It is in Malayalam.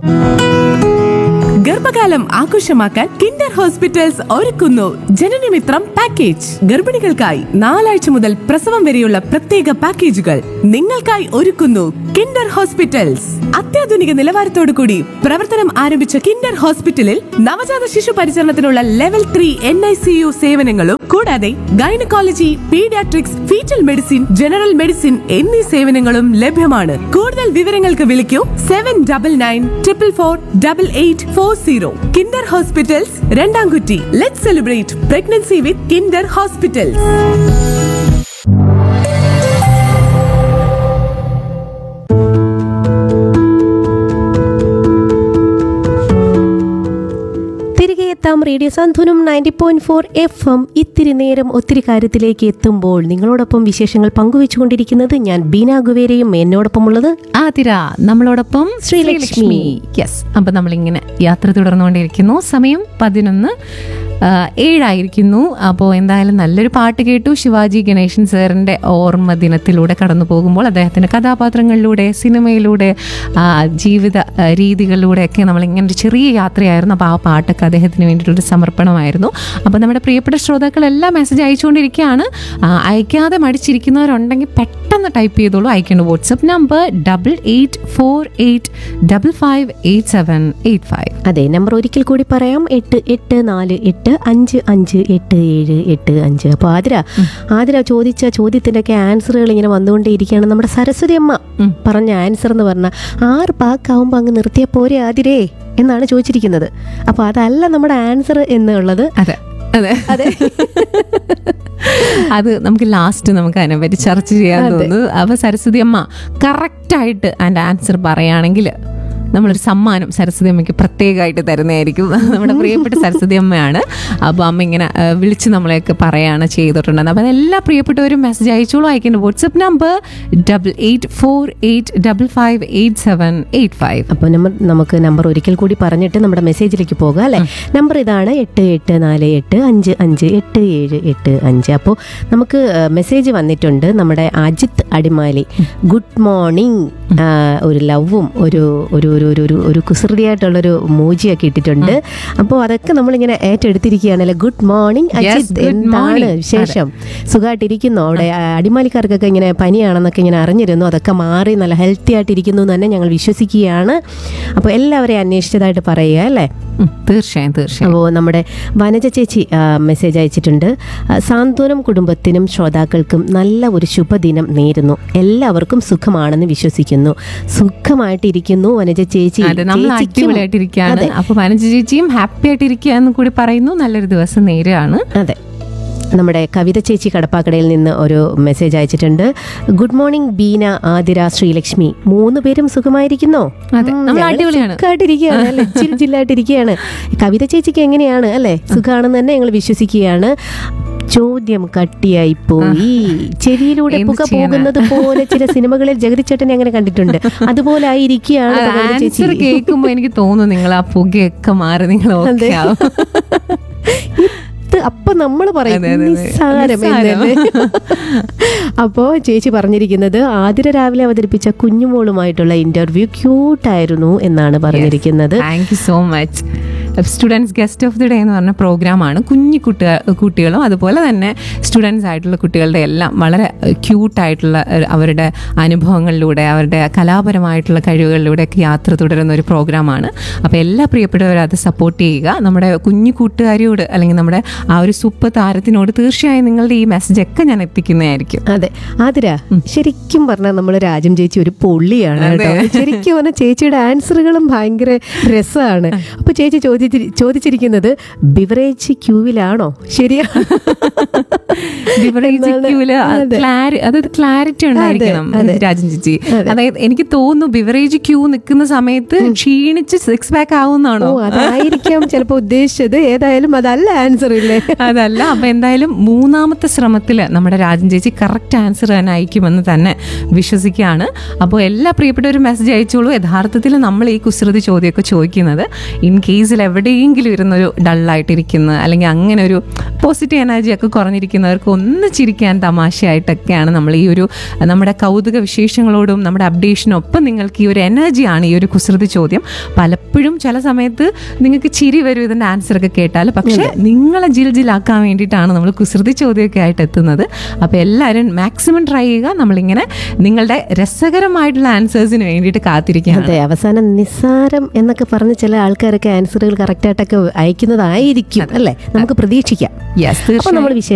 ഗർഭകാലം ആഘോഷമാക്കാൻ കിൻഡർ ഹോസ്പിറ്റൽസ് ഒരുക്കുന്നു ജനനമിത്രം പാക്കേജ് ഗർഭിണികൾക്കായി നാലാഴ്ച മുതൽ പ്രസവം വരെയുള്ള പ്രത്യേക പാക്കേജുകൾ നിങ്ങൾക്കായി ഒരുക്കുന്നു കിൻഡർ ഹോസ്പിറ്റൽസ് അത്യാധുനിക നിലവാരത്തോടു കൂടി പ്രവർത്തനം ആരംഭിച്ച കിൻഡർ ഹോസ്പിറ്റലിൽ നവജാത ശിശു പരിചരണത്തിനുള്ള level three N I C U സേവനങ്ങളും കൂടാതെ gynaecology paediatrics foetal medicine general medicine എന്നീ സേവനങ്ങളും ലഭ്യമാണ് കൂടുതൽ വിവരങ്ങൾക്ക് വിളിക്കൂ seven double nine triple four double eight four zero Kinder hospitals രണ്ടാംകുറ്റി let celebrate pregnancy with Kinder hospitals തിരികെ എത്താം radio Santhwanam ninety point four F M ഇത്തിരി നേരം ഒത്തിരി കാര്യത്തിലേക്ക് എത്തുമ്പോൾ നിങ്ങളോടൊപ്പം വിശേഷങ്ങൾ പങ്കുവെച്ചുകൊണ്ടിരിക്കുന്നത് ഞാൻ ബീന ഗുവേരയും എന്നോടൊപ്പമുള്ളത് ആതിര നമ്മളോടൊപ്പം ശ്രീലക്ഷ്മി. യെസ് അപ്പൊ നമ്മളിങ്ങനെ യാത്ര തുടർന്നുകൊണ്ടിരിക്കുന്നു സമയം പതിനൊന്ന് ആ, ഏഴായിരിക്കുന്നു അപ്പോൾ എന്തായാലും നല്ലൊരു പാട്ട് കേട്ടു ശിവാജി ഗണേശൻ സാറിൻ്റെ ഓർമ്മ ദിനത്തിലൂടെ കടന്നു പോകുമ്പോൾ അദ്ദേഹത്തിൻ്റെ കഥാപാത്രങ്ങളിലൂടെ സിനിമയിലൂടെ ആ, ജീവിത ആ, രീതികളിലൂടെയൊക്കെ നമ്മളിങ്ങനെ ഒരു ചെറിയ യാത്രയായിരുന്നു അപ്പോൾ ആ പാട്ടൊക്കെ അദ്ദേഹത്തിന് വേണ്ടിയിട്ടൊരു സമർപ്പണമായിരുന്നു അപ്പോൾ നമ്മുടെ പ്രിയപ്പെട്ട ശ്രോതാക്കളെല്ലാം മെസ്സേജ് അയച്ചുകൊണ്ടിരിക്കുകയാണ് ആ, അയക്കാതെ മടിച്ചിരിക്കുന്നവരുണ്ടെങ്കിൽ പെട്ടെന്ന് ടൈപ്പ് ചെയ്തോളൂ അയക്കേണ്ട WhatsApp number double eight four eight double five eight seven eight five അതെ നമ്പർ ഒരിക്കൽ കൂടി പറയാം എട്ട് എട്ട് നാല് എട്ട് അഞ്ച് അഞ്ച് എട്ട് ഏഴ് എട്ട് അഞ്ച് അപ്പോൾ ആതിര ആതിര ചോദിച്ച ചോദ്യത്തിൻ്റെയൊക്കെ ആൻസറുകൾ ഇങ്ങനെ വന്നുകൊണ്ടേയിരിക്കുകയാണ് നമ്മുടെ സരസ്വതി അമ്മ പറഞ്ഞ ആൻസർ എന്ന് പറഞ്ഞാൽ ആറ് പാക്കാവുമ്പോൾ അങ്ങ് നിർത്തിയ പോരെ ആതിരേ എന്നാണ് ചോദിച്ചിരിക്കുന്നത് അപ്പോൾ അതല്ല നമ്മുടെ ആൻസർ എന്നുള്ളത് അതെ അതെ അതെ അത് നമുക്ക് ലാസ്റ്റ് നമുക്ക് അതിനെപ്പറ്റി ചർച്ച ചെയ്യാൻ തോന്നുന്നു അപ്പൊ സരസ്വതി അമ്മ കറക്റ്റായിട്ട് അതിന്റെ ആൻസർ പറയുകയാണെങ്കിൽ നമ്മളൊരു സമ്മാനം സരസ്വതി അമ്മയ്ക്ക് പ്രത്യേകമായിട്ട് തരുന്നതായിരിക്കും നമ്മുടെ പ്രിയപ്പെട്ട സരസ്വതി അമ്മയാണ് അപ്പോൾ അമ്മ ഇങ്ങനെ ആ, വിളിച്ച് നമ്മളെയൊക്കെ പറയാണ് ചെയ്തിട്ടുണ്ടെന്ന് അപ്പോൾ എല്ലാ പ്രിയപ്പെട്ടവരും മെസ്സേജ് അയച്ചോളൂ അയക്കേണ്ട WhatsApp number double eight four eight double five eight seven eight five അപ്പോൾ നമ്മൾ നമുക്ക് നമ്പർ ഒരിക്കൽ കൂടി പറഞ്ഞിട്ട് നമ്മുടെ മെസ്സേജിലേക്ക് പോകാം അല്ലേ നമ്പർ ഇതാണ് എട്ട് എട്ട് നാല് എട്ട് അഞ്ച് അഞ്ച് എട്ട് ഏഴ് എട്ട് അഞ്ച് അപ്പോൾ നമുക്ക് മെസ്സേജ് വന്നിട്ടുണ്ട് നമ്മുടെ അജിത്ത് അടിമാലി ഗുഡ് മോർണിംഗ് ഒരു ലവും ഒരു ഒരു ഒരു ഒരു ഒരു ഒരു കുസൃതിയായിട്ടുള്ളൊരു മോജിയൊക്കെ ഇട്ടിട്ടുണ്ട് അപ്പോൾ അതൊക്കെ നമ്മളിങ്ങനെ ഏറ്റെടുത്തിരിക്കുകയാണല്ലേ good morning Yes, Ajith good എന്താണ് morning. വിശേഷം സുഖമായിട്ടിരിക്കുന്നു അവിടെ ആ, അടിമാലിക്കാർക്കൊക്കെ ഇങ്ങനെ പനിയാണെന്നൊക്കെ ഇങ്ങനെ അറിഞ്ഞിരുന്നു അതൊക്കെ മാറി നല്ല ഹെൽത്തി ആയിട്ടിരിക്കുന്നു എന്ന് തന്നെ ഞങ്ങൾ വിശ്വസിക്കുകയാണ് അപ്പോൾ എല്ലാവരെയും അന്വേഷിച്ചതായിട്ട് പറയുക അല്ലേ ഉം, തീർച്ചയായും തീർച്ചയായും അപ്പോൾ നമ്മുടെ വനജ ചേച്ചി ആ, മെസ്സേജ് അയച്ചിട്ടുണ്ട് ആ, സാന്ത്വനം കുടുംബത്തിനും ശ്രോതാക്കൾക്കും നല്ല ഒരു ശുഭദിനം നേരുന്നു എല്ലാവർക്കും സുഖമാണെന്ന് വിശ്വസിക്കുന്നു സുഖമായിട്ടിരിക്കുന്നു വനജ ചേച്ചി അതെ നമ്മൾ ചേച്ചിക്കും- അടിപൊളിയായിട്ടിരിക്കുകയാണ് അതെ. അപ്പൊ പനഞ്ച് ചേച്ചിയും ഹാപ്പി ആയിട്ടിരിക്കുക എന്ന് കൂടി പറയുന്നു നല്ലൊരു ദിവസം നേരെയാണ് അതെ നമ്മുടെ കവിത ചേച്ചി കടപ്പാക്കടയിൽ നിന്ന് ഒരു മെസ്സേജ് അയച്ചിട്ടുണ്ട് ഗുഡ് മോർണിംഗ് ബീന ആതിര ശ്രീലക്ഷ്മി മൂന്ന് പേരും സുഖമായിരിക്കുന്നോ അതെ, ഉം, നമ്മൾ ഞങ്ങൾ അടിപൊളിയാണ്. സുഖമായിട്ടിരിക്കുകയാണ് അല്ലേ ചിൽ ചില്ലായിട്ടിരിക്കുകയാണ് കവിത ചേച്ചിക്ക് എങ്ങനെയാണ് അല്ലേ സുഖമാണെന്ന് തന്നെ ഞങ്ങൾ വിശ്വസിക്കുകയാണ് ചോദ്യം കട്ടിയായി പോയി ചെവിയിലൂടെ എന്ത് പുക ചെയ്യാനാ? പോകുന്നത് പോലെ ചില സിനിമകളിൽ ജഗതി ചേട്ടനെ അങ്ങനെ കണ്ടിട്ടുണ്ട് അതുപോലെ ആയിരിക്കുകയാണ് കവിത ആൻസർ ചേച്ചി കേൾക്കുമ്പോ എനിക്ക് തോന്നുന്നു നിങ്ങൾ ആ പുകയൊക്കെ മാറി നിങ്ങൾ ഓക്കെ ആവും ഇത് അപ്പൊ നമ്മൾ പറയും അതെ, അതെ, അതെ. നിസ്സാരം നിസ്സാരം. എന്നല്ലേ അപ്പോ ചേച്ചി പറഞ്ഞിരിക്കുന്നത് ആതിര രാവിലെ അവതരിപ്പിച്ച കുഞ്ഞുമോളുമായിട്ടുള്ള ഇന്റർവ്യൂ ക്യൂട്ടായിരുന്നു എന്നാണ് പറഞ്ഞിരിക്കുന്നത് thank you so much students guest of the day എന്ന് പറഞ്ഞ പ്രോഗ്രാമാണ് കുഞ്ഞു കുട്ടികൾ കുട്ടികളും അതുപോലെ തന്നെ സ്റ്റുഡൻസ് ആയിട്ടുള്ള കുട്ടികളുടെ എല്ലാം വളരെ ക്യൂട്ടായിട്ടുള്ള അവരുടെ അനുഭവങ്ങളിലൂടെ അവരുടെ കലാപരമായിട്ടുള്ള കഴിവുകളിലൂടെയൊക്കെ യാത്ര തുടരുന്ന ഒരു പ്രോഗ്രാമാണ് അപ്പോൾ എല്ലാ പ്രിയപ്പെട്ടവരും അത് സപ്പോർട്ട് ചെയ്യുക നമ്മുടെ കുഞ്ഞു കൂട്ടുകാരിയോട് അല്ലെങ്കിൽ നമ്മുടെ ആ ഒരു സൂപ്പർ താരത്തിനോട് തീർച്ചയായും നിങ്ങളുടെ ഈ മെസ്സേജ് ഒക്കെ ഞാൻ എത്തിക്കുന്നതായിരിക്കും അതെ ആതിര ശരിക്കും പറഞ്ഞാൽ നമ്മൾ രാജം ചേച്ചി ഒരു പൊള്ളിയാണ് കേട്ടോ ശരിക്കും പറഞ്ഞാൽ ചേച്ചിയുടെ ആൻസറുകളും ഭയങ്കര രസമാണ് അപ്പൊ ചേച്ചി ചോദിച്ചി ചോദിച്ചിരിക്കുന്നത് ബിവറേജ് ക്യൂവിലാണോ ശരിയാ ബിവറേജ് എന്നാണ്. ക്യൂല് അതെ. ക്ലാരി അതായത് ക്ലാരിറ്റി ഉണ്ടായിരിക്കണം അതെ. രാജൻ ചേച്ചി അതെ. അതായത് എനിക്ക് തോന്നുന്നു ബിവറേജ് ക്യൂ നിൽക്കുന്ന സമയത്ത് ക്ഷീണിച്ച് സിക്സ് പാക്ക് ഓ ആവുന്നാണോ അതായിരിക്കാം ചിലപ്പോ ഉദ്ദേശിച്ചത് ഏതായാലും അതല്ല ആൻസർ ഇല്ലേ അതല്ല അപ്പൊ എന്തായാലും മൂന്നാമത്തെ ശ്രമത്തില് നമ്മുടെ രാജൻ ചേച്ചി കറക്റ്റ് ആൻസർ തന്നെ അയക്കുമെന്ന് തന്നെ വിശ്വസിക്കുകയാണ് അപ്പോൾ എല്ലാ പ്രിയപ്പെട്ടവരും മെസ്സേജ് അയച്ചോളൂ യഥാർത്ഥത്തിൽ നമ്മൾ ഈ കുസൃതി ചോദ്യമൊക്കെ ചോദിക്കുന്നത് ഇൻ കേസിൽ എവിടെയെങ്കിലും ഇരുന്നൊരു ഡള്ളായിട്ടിരിക്കുന്ന അല്ലെങ്കിൽ അങ്ങനെ ഒരു പോസിറ്റീവ് എനർജി ഒക്കെ കുറഞ്ഞിരിക്കുന്നവർക്ക് ഒന്ന് ചിരിക്കാൻ തമാശയായിട്ടൊക്കെയാണ് നമ്മൾ ഈ ഒരു നമ്മുടെ കൗതുക വിശേഷങ്ങളോടും നമ്മുടെ അപ്ഡേഷനും ഒപ്പം നിങ്ങൾക്ക് ഈ ഒരു എനർജിയാണ് ഈ ഒരു കുസൃതി ചോദ്യം പലപ്പോഴും ചില സമയത്ത് നിങ്ങൾക്ക് ചിരി വരും ഇതിൻ്റെ ആൻസർ ഒക്കെ കേട്ടാൽ പക്ഷേ നിങ്ങളെ ജിൽ ജിലാക്കാൻ വേണ്ടിയിട്ടാണ് നമ്മൾ കുസൃതി ചോദ്യമൊക്കെ ആയിട്ട് എത്തുന്നത് അപ്പോൾ എല്ലാവരും മാക്സിമം ട്രൈ ചെയ്യുക നമ്മളിങ്ങനെ നിങ്ങളുടെ രസകരമായിട്ടുള്ള ആൻസേഴ്സിന് വേണ്ടിയിട്ട് കാത്തിരിക്കുകയാണ് അതെ അവസാനം നിസ്സാരം എന്നൊക്കെ പറഞ്ഞ് ചില ആൾക്കാരൊക്കെ ആൻസറുകൾ കറക്റ്റായിട്ടൊക്കെ അയക്കുന്നതായിരിക്കും അല്ലേ നമുക്ക് പ്രതീക്ഷിക്കാം യെസ് അപ്പോൾ നമ്മൾ വിശേഷം